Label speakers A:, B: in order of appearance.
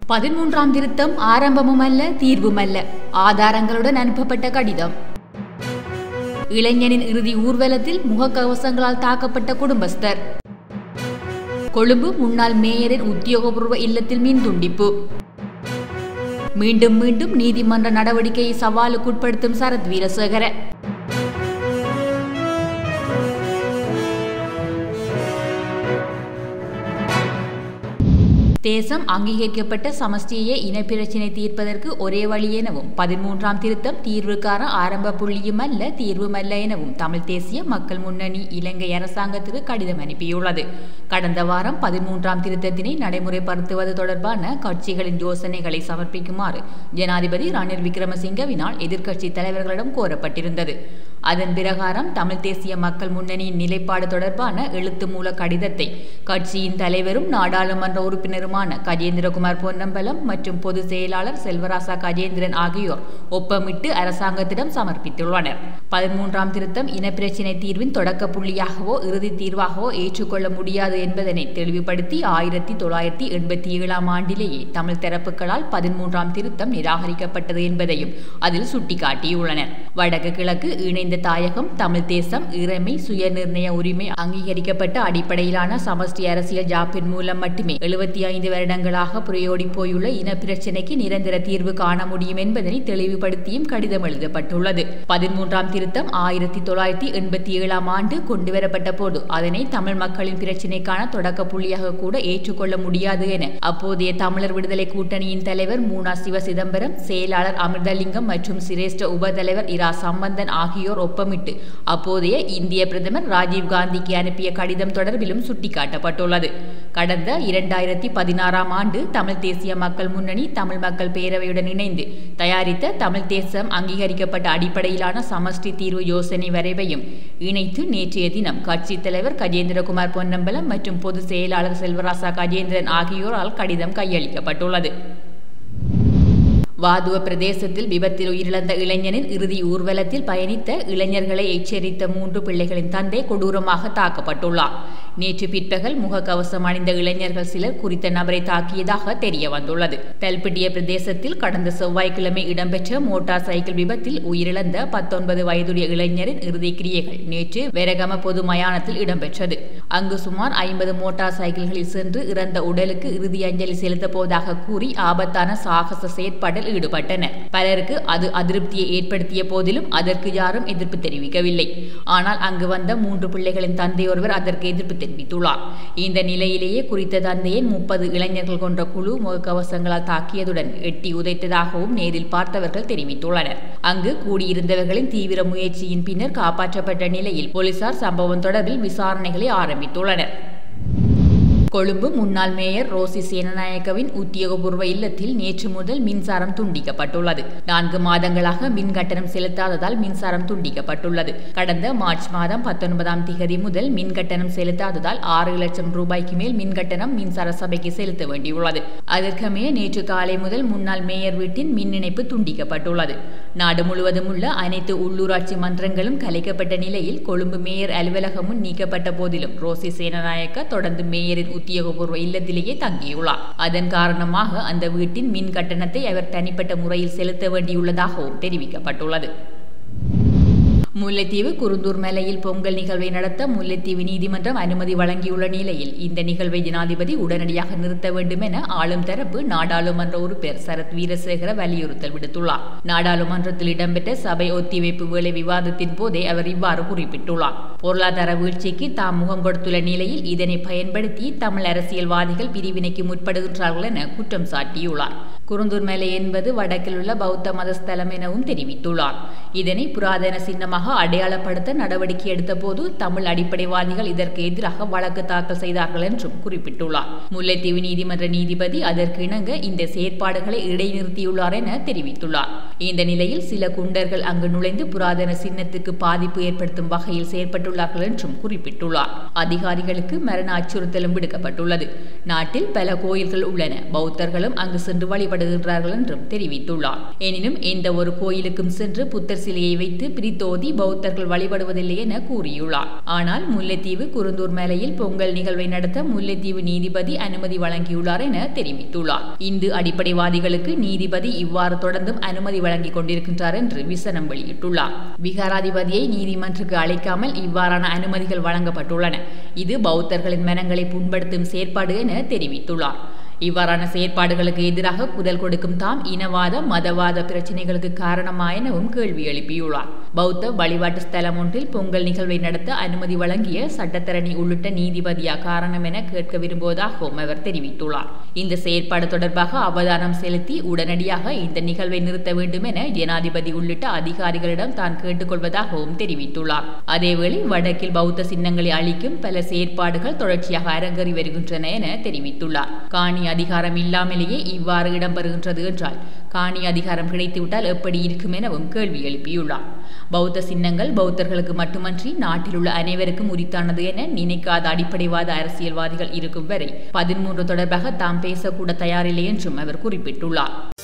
A: பதிமூன்றாம் திருத்தம் ஆரம்பமும் அல்ல தீர்வும் அல்ல ஆதாரங்களுடன் அனுப்பப்பட்ட கடிதம் இளைஞனின் இறுதி ஊர்வலத்தில் முகக்கவசங்களால் தாக்கப்பட்ட குடும்பஸ்தர் கொழும்பு முன்னாள் மேயரின் உத்தியோகபூர்வ இல்லத்தில் மீன் துண்டிப்பு மீண்டும் மீண்டும் நீதிமன்ற நடவடிக்கையை சவாலுக்குட்படுத்தும் சரத் வீரசேகர தேசம் அங்கீகரிக்கப்பட்ட சமஷ்டிய இனப்பிரச்சினை தீர்ப்பதற்கு ஒரே வழி எனவும் பதிமூன்றாம் திருத்தம் தீர்வுக்கான ஆரம்ப புள்ளியும் அல்ல தீர்வும் அல்ல எனவும் தமிழ் தேசிய மக்கள் முன்னணி இலங்கை அரசாங்கத்துக்கு கடிதம் அனுப்பியுள்ளது கடந்த வாரம் பதிமூன்றாம் திருத்தத்தினை நடைமுறைப்படுத்துவது தொடர்பான கட்சிகளின் யோசனைகளை சமர்ப்பிக்குமாறு ஜனாதிபதி ரணில் விக்ரமசிங்கவினால் எதிர்க்கட்சி தலைவர்களிடம் கோரப்பட்டிருந்தது அதன் பிரகாரம் தமிழ் தேசிய மக்கள் முன்னணியின் நிலைப்பாடு தொடர்பான எழுத்து மூல கடிதத்தை கட்சியின் தலைவரும் நாடாளுமன்ற உறுப்பினருமான கஜேந்திரகுமார் பொன்னம்பலம் மற்றும் பொதுச் செயலாளர் செல்வராசா கஜேந்திரன் ஆகியோர் ஒப்பமிட்டு அரசாங்கத்திடம் சமர்ப்பித்துள்ளனர் பதிமூன்றாம் திருத்தம் இனப்பிரச்சினை தீர்வின் தொடக்க புள்ளியாகவோ இறுதி தீர்வாகவோ ஏற்றுக்கொள்ள முடியாது என்பதனை தெளிவுபடுத்தி ஆயிரத்தி தொள்ளாயிரத்தி எண்பத்தி ஏழாம் ஆண்டிலேயே தமிழ் தரப்புகளால் பதிமூன்றாம் திருத்தம் நிராகரிக்கப்பட்டது என்பதையும் அதில் சுட்டிக்காட்டியுள்ளனர் வடக்கு கிழக்கு இணைந்த தாயகம் தமிழ் தேசம் இறைமை சுயநிர்ணய உரிமை அங்கீகரிக்கப்பட்ட அடிப்படையிலான சமஷ்டி அரசியல் ஜாப்பின் மூலம் மட்டுமே எழுபத்தி ஐந்து வருடங்களாக புரையோடி போயுள்ள இனப்பிரச்சினைக்கு நிரந்தர தீர்வு காண முடியும் என்பதனை தெளிவுபடுத்தியும் கடிதம் எழுதப்பட்டுள்ளது பதிமூன்றாம் திருத்தம் ஆயிரத்தி தொள்ளாயிரத்தி எண்பத்தி ஏழாம் ஆண்டு கொண்டுவரப்பட்ட போது அதனை தமிழ் மக்களின் பிரச்சினைக்கான தொடக்க புள்ளியாக கூட ஏற்றுக்கொள்ள முடியாது என அப்போதைய தமிழர் விடுதலை கூட்டணியின் தலைவர் மூனா சிவ சிதம்பரம் செயலாளர் அமிர்தலிங்கம் மற்றும் சிரேஷ்ட உபதலைவர் இரா சம்பந்தன் ஆகியோர் ஒப்பமிட்டு அப்போதைய இந்திய பிரதமர் ராஜீவ் காந்திக்கு அனுப்பிய கடிதம் தொடர்பிலும் சுட்டிக்காட்டப்பட்டுள்ளது கடந்த இரண்டாயிரத்தி பதினாறாம் ஆண்டு தமிழ் தேசிய மக்கள் முன்னணி தமிழ் மக்கள் பேரவையுடன் இணைந்து தயாரித்த தமிழ் தேசம் அங்கீகரிக்கப்பட்ட அடிப்படையிலான சமஷ்டி தீர்வு யோசனை வரைவையும் இணைத்து நேற்றைய தினம் கட்சித் தலைவர் கஜேந்திரகுமார் பொன்னம்பலம் மற்றும் பொதுச் செயலாளர் செல்வராசா கஜேந்திரன் ஆகியோரால் கடிதம் கையளிக்கப்பட்டுள்ளது வாதுவ பிரதேசத்தில் விபத்தில் உயிரிழந்த இளைஞனின் இறுதி ஊர்வலத்தில் பயணித்த இளைஞர்களை எச்சரித்த மூன்று பிள்ளைகளின் தந்தை கொடூரமாக தாக்கப்பட்டுள்ளார் நேற்று பிற்பகல் முகக்கவசம் அணிந்த இளைஞர்கள் சிலர் குறித்த நபரை தாக்கியதாக தெரிய வந்துள்ளது தெல்பிட்டிய பிரதேசத்தில் கடந்த செவ்வாய்க்கிழமை இடம்பெற்ற மோட்டார் சைக்கிள் விபத்தில் உயிரிழந்த பத்தொன்பது வயதுடைய இளைஞரின் இறுதி கிரியைகள் நேற்று வெரகம பொது மயானத்தில் இடம்பெற்றது அங்கு சுமார் ஐம்பது மோட்டார் சைக்கிள்களில் சென்று இறந்த உடலுக்கு இறுதி அஞ்சலி செலுத்த போவதாக கூறி ஆபத்தான சாகச செயற்பாட்டில் ஈடுபட்டனர் பலருக்கு அது அதிருப்தியை ஏற்படுத்திய போதிலும் அதற்கு யாரும் எதிர்ப்பு தெரிவிக்கவில்லை ஆனால் அங்கு வந்த மூன்று பிள்ளைகளின் தந்தை ஒருவர் அதற்கு எதிர்ப்பு தெரிவித்துள்ளார் இந்த நிலையிலேயே குறித்த தந்தையை முப்பது இளைஞர்கள் கொண்ட குழு முகக்கவசங்களால் தாக்கியதுடன் எட்டி உதைத்ததாகவும் நேரில் பார்த்தவர்கள் தெரிவித்துள்ளனர் அங்கு கூடியிருந்தவர்களின் தீவிர முயற்சியின் பின்னர் காப்பாற்றப்பட்ட நிலையில் போலீசார் சம்பவம் தொடர்பில் விசாரணைகளை ஆரம்பித்துள்ளனர் கொழும்பு முன்னாள் மேயர் ரோசி சேனநாயக்கவின் உத்தியோகபூர்வ இல்லத்தில் நேற்று முதல் மின்சாரம் துண்டிக்கப்பட்டுள்ளது நான்கு மாதங்களாக மின் கட்டணம் செலுத்தாததால் மின்சாரம் துண்டிக்கப்பட்டுள்ளது கடந்த மார்ச் மாதம் பத்தொன்பதாம் திகதி முதல் மின் கட்டணம் செலுத்தாததால் ஆறு லட்சம் ரூபாய்க்கு மேல் மின் கட்டணம் மின்சார சபைக்கு செலுத்த வேண்டியுள்ளது அதற்கமைய நேற்று காலை முதல் முன்னாள் மேயர் வீட்டின் மின் இணைப்பு துண்டிக்கப்பட்டுள்ளது நாடு முழுவதும் உள்ள அனைத்து உள்ளூராட்சி மன்றங்களும் கலைக்கப்பட்ட நிலையில் கொழும்பு மேயர் அலுவலகமும் நீக்கப்பட்ட போதிலும் ரோசி சேனநாயக்க தொடர்ந்து மேயரின் உத்தியோகபூர்வ இல்லத்திலேயே தங்கியுள்ளார் அதன் காரணமாக அந்த வீட்டின் மின் கட்டணத்தை அவர் தனிப்பட்ட முறையில் செலுத்த வேண்டியுள்ளதாகவும் தெரிவிக்கப்பட்டுள்ளது முல்லைத்தீவு குருந்தூர் மலையில் பொங்கல் நிகழ்வை நடத்த முல்லைத்தீவு நீதிமன்றம் அனுமதி வழங்கியுள்ள நிலையில் இந்த நிகழ்வை ஜனாதிபதி உடனடியாக நிறுத்த வேண்டும் என ஆளும் தரப்பு நாடாளுமன்ற உறுப்பினர் சரத் வீரசேகர வலியுறுத்தல் விடுத்துள்ளார் நாடாளுமன்றத்தில் இடம்பெற்ற சபை ஒத்திவைப்பு வேலை விவாதத்தின் போதே அவர் இவ்வாறு குறிப்பிட்டுள்ளார் பொருளாதார வீழ்ச்சிக்கு தாம் முகம் கொடுத்துள்ள நிலையில் இதனை பயன்படுத்தி தமிழ் அரசியல்வாதிகள் பிரிவினைக்கு முற்படுகின்றார்கள் என குற்றம் சாட்டியுள்ளார் குருந்தூர் மலை என்பது வடக்கில் உள்ள பௌத்த மதஸ்தலம் எனவும் தெரிவித்துள்ளார் இதனை புராதன சின்னமாக அடையாளப்படுத்த நடவடிக்கை எடுத்தபோது தமிழ் அடிப்படைவாதிகள் இதற்கு எதிராக வழக்கு தாக்கல் செய்தார்கள் என்றும் குறிப்பிட்டுள்ளார் முல்லைத்தீவு நீதிமன்ற நீதிபதி அதற்கு இணங்க இந்த செயற்பாடுகளை இடைநிறுத்தியுள்ளார் என தெரிவித்துள்ளார் இந்த நிலையில் சில குண்டர்கள் அங்கு நுழைந்து புராதன சின்னத்துக்கு பாதிப்பு ஏற்படுத்தும் வகையில் செயற்பட்டுள்ளார்கள் என்றும் குறிப்பிட்டுள்ளார் அதிகாரிகளுக்கு மரண அச்சுறுத்தலும் விடுக்கப்பட்டுள்ளது நாட்டில் பல கோயில்கள் உள்ளன பௌத்தர்களும் அங்கு சென்று வழிபடுகின்றார்கள் என்றும் தெரிவித்துள்ளார் எனினும் எந்த ஒரு கோயிலுக்கும் சென்று புத்தர் சிலையை வைத்து பிரித்தோதி பௌத்தர்கள் வழிபடுவதில்லை என கூறியுள்ளார் ஆனால் முல்லைத்தீவு குருந்தூர் மலையில் பொங்கல் நிகழ்வை நடத்த முல்லைத்தீவு நீதிபதி அனுமதி வழங்கியுள்ளார் என தெரிவித்துள்ளார் இந்து அடிப்படைவாதிகளுக்கு நீதிபதி இவ்வாறு தொடர்ந்தும் அனுமதி வழங்கிக் கொண்டிருக்கின்றார் என்று விசனம் வெளியிட்டுள்ளார் விகாராதிபதியை நீதிமன்றத்துக்கு அழைக்காமல் இவ்வாறான அனுமதிகள் வழங்கப்பட்டுள்ளன இது பௌத்தர்களின் மனங்களை புண்படுத்தும் செயற்பாடு என தெரிவித்துள்ளார் இவ்வாறான செயற்பாடுகளுக்கு எதிராக குதல் கொடுக்கும் தாம் இனவாத மதவாத பிரச்சினைகளுக்கு காரணமா எனவும் கேள்வி எழுப்பியுள்ளார் பௌத்த வழிபாட்டு ஸ்தலம் ஒன்றில் பொங்கல் நிகழ்வை நடத்த அனுமதி வழங்கிய சட்டத்தரணி உள்ளிட்ட நீதிபதியா காரணம் என கேட்க விரும்புவதாகவும் அவர் தெரிவித்துள்ளார் இந்த செயற்பாடு தொடர்பாக அவதானம் செலுத்தி உடனடியாக இந்த நிகழ்வை நிறுத்த வேண்டும் என ஜனாதிபதி உள்ளிட்ட அதிகாரிகளிடம் தான் கேட்டுக்கொள்வதாகவும் தெரிவித்துள்ளார் அதேவேளை வடக்கில் பௌத்த சின்னங்களை அளிக்கும் பல செயற்பாடுகள் தொடர்ச்சியாக அரங்கேறி வருகின்றன என தெரிவித்துள்ளார் காணி அதிகாரம் இல்லாமலேயே இவ்வாறு இடம்பெறுகின்றது என்றால் காணி அதிகாரம் கிடைத்துவிட்டால் எப்படி இருக்கும் எனவும் கேள்வி எழுப்பியுள்ளார் பௌத்த சின்னங்கள் பௌத்தர்களுக்கு மட்டுமன்றி நாட்டில் உள்ள அனைவருக்கும் உரித்தானது என நினைக்காத அடிப்படைவாத அரசியல்வாதிகள் இருக்கும் வரை பதிமூன்று தொடர்பாக தாம் பேசக்கூட தயாரில்லை என்றும் அவர் குறிப்பிட்டுள்ளார்